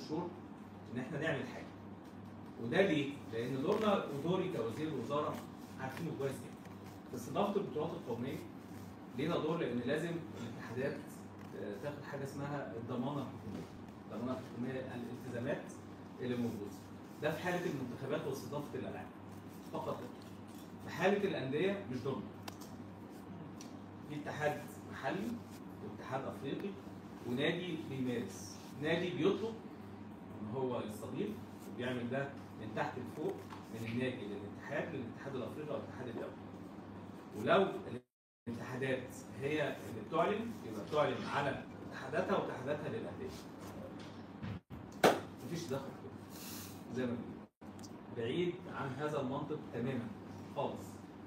شهور ان احنا نعمل حاجه وده ليه؟ لان دورنا ودوري كوزير الوزاره عارفينه كويس جدا في استضافه البطولات القوميه لينا دور لان لازم الاتحادات آه، تاخد حاجه اسمها الضمانه الحكوميه الضمانه الحكوميه الالتزامات اللي موجوده ده في حاله المنتخبات واستضافه الالعاب فقط لا غير. في حاله الانديه مش دورنا في اتحاد محلي واتحاد افريقي ونادي بيمارس نادي بيطلب ان هو يستضيف وبيعمل ده من تحت لفوق من النادي للاتحاد للاتحاد الافريقي او الاتحاد الدولي ولو الاتحادات هي اللي بتعلن يبقى بتعلن على اتحاداتها واتحاداتها للانديه مفيش تدخل كده زي ما بيقولوا بعيد عن هذا المنطق تماما خالص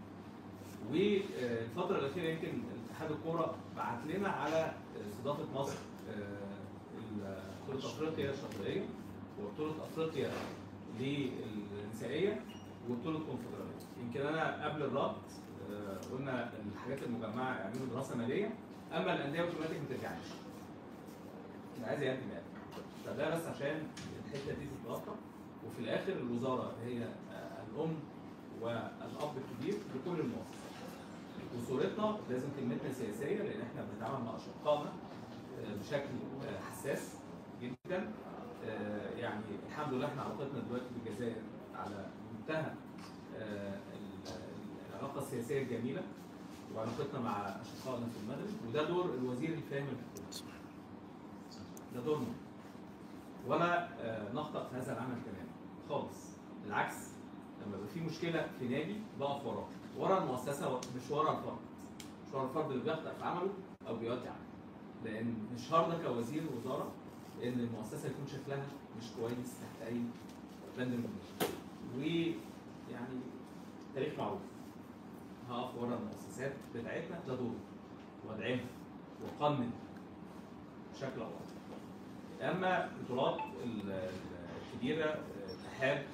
والفترة الأخيرة يمكن اتحاد الكورة بعت لنا على استضافة مصر آه، بطولة أفريقيا الشاطئية وبطولة أفريقيا للنسائية وبطولة كونفدرالية يمكن أنا قبل الربط آه، قلنا الحاجات المجمعة يعملوا دراسة مالية أما الأندية اوتوماتيك ما ترجعش اللي عايز يقدم يعني فده بس عشان الحتة دي تتغطى وفي الآخر الوزارة هي آه، الأم والأب الكبير لكل المؤسسات وصورتنا لازم كلمتنا سياسيه لان احنا بنتعامل مع اشقائنا آه، بشكل آه، حساس جدا آه، يعني الحمد لله احنا علاقتنا دلوقتي بالجزائر على منتهى آه، ال- العلاقه السياسيه الجميله وعلاقتنا مع اشقائنا في المغرب وده دور الوزير الفاهم الحكومي ده دورنا ولا آه، نخطأ في هذا العمل تماما خالص بالعكس لما يبقى في مشكله في نادي بقف وراه ورا المؤسسه مش ورا الفرد مش ورا الفرد اللي بيخطئ في عمله او بيؤدي عمله لان مش هرضى كوزير وزاره ان المؤسسه يكون شكلها مش كويس تحت اي بند من البنود. ويعني تاريخ معروف هقف ورا المؤسسات بتاعتنا ده دوري وادعمها واقنن بشكل او باخر اما البطولات ال- ال- الكبيره آه، اتحاد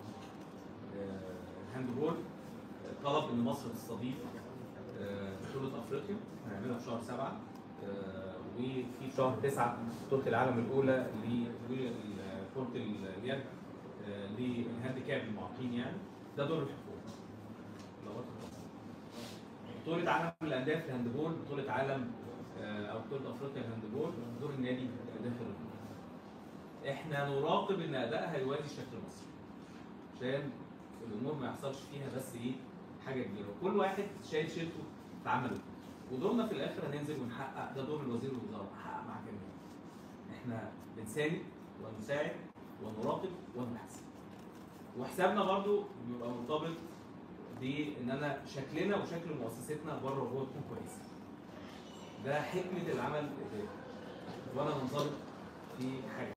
آه، الهاندبول آه، طلب ان مصر تستضيف آه، بطوله افريقيا هنعملها في شهر سبعه آه، وفي شهر تسعه بطوله العالم الاولى لكره اليد آه، للهانديكاب المعاقين يعني ده دور الحكومه لغات الحكومة. بطولة عالم الأندية في الهاندبول، بطولة عالم آه، أو بطولة أفريقيا الهاندبول، دور النادي داخل البطولة. إحنا نراقب إن أدائها يوازي شكل مصر. عشان الأمور ما يحصلش فيها بس إيه حاجة كبيرة، وكل واحد شايل شيلته في عمله. ودورنا في الآخر هننزل ونحقق ده دور الوزير والوزارة، نحقق مع جميع. إحنا بنساند ونساعد ونراقب ونحسن. وحسابنا برضو بيبقى مرتبط بان انا شكلنا وشكل مؤسستنا بره وجوه تكون كويسه. ده حكمه العمل الاداري. وانا منضبط في حاجه